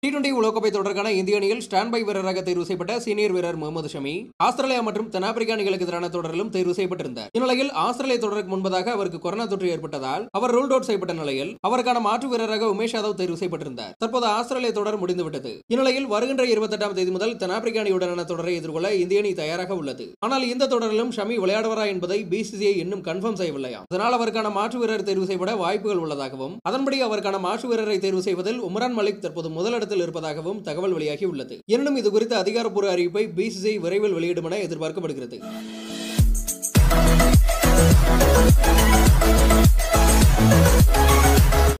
T twenty உலகக்கோப்பை தொடருக்கான இந்திய அணியில் ஸ்டாண்ட் பை வீரராக தேர்வு செய்யப்பட்ட சீனியர் வீரர் முகமது ஷமி ஆஸ்திரேலியா மற்றும் தென்னாப்பிரிக்கா அணிகளுக்கு எதிரான தொடரிலும் தேர்வு செய்யப்பட்டிருந்தார் இந்நிலையில் ஆஸ்திரேலிய தொடருக்கு முன்பதாக அவருக்கு கொரோனா தொற்று ஏற்பட்டதால் அவர் ரூல்ட் அவுட் செய்யப்பட்ட நிலையில் அவருக்கான மாற்று வீரராக உமேஷ் யாதவ் தேர்வு செய்யப்பட்டிருந்தார் தற்போது ஆஸ்திரேலிய தொடர் முடிந்துவிட்டது இந்நிலையில் வருகின்ற இருபத்தெட்டாம் தேதி முதல் தென்னாப்பிரிக்கா அணியுடனான தொடரை எதிர்கொள்ள இந்திய அணி தயாராக உள்ளது ஆனால் இந்த தொடரிலும் ஷமி விளையாடுவாரா என்பதை பிசிசிஐ இன்னும் கன்ஃபார்ம் செய்யவில்லையாம் அதனால் அவருக்கான மாற்று வீரர் தேர்வு செய்யப்பட வாய்ப்புகள் உள்ளதாகவும் அதன்படி அவருக்கான மாற்று வீரரை தேர்வு செய்வதில் உமரான் மலிக் தற்போது முதலிடத்தில் இருப்பதாகவும் தகவல் வெளியாகி உள்ளது எனினும் இது குறித்த அதிகாரப்பூர்வ அறிவிப்பை பிசிசிஐ விரைவில் வெளியிடும் என எதிர்பார்க்கப்படுகிறது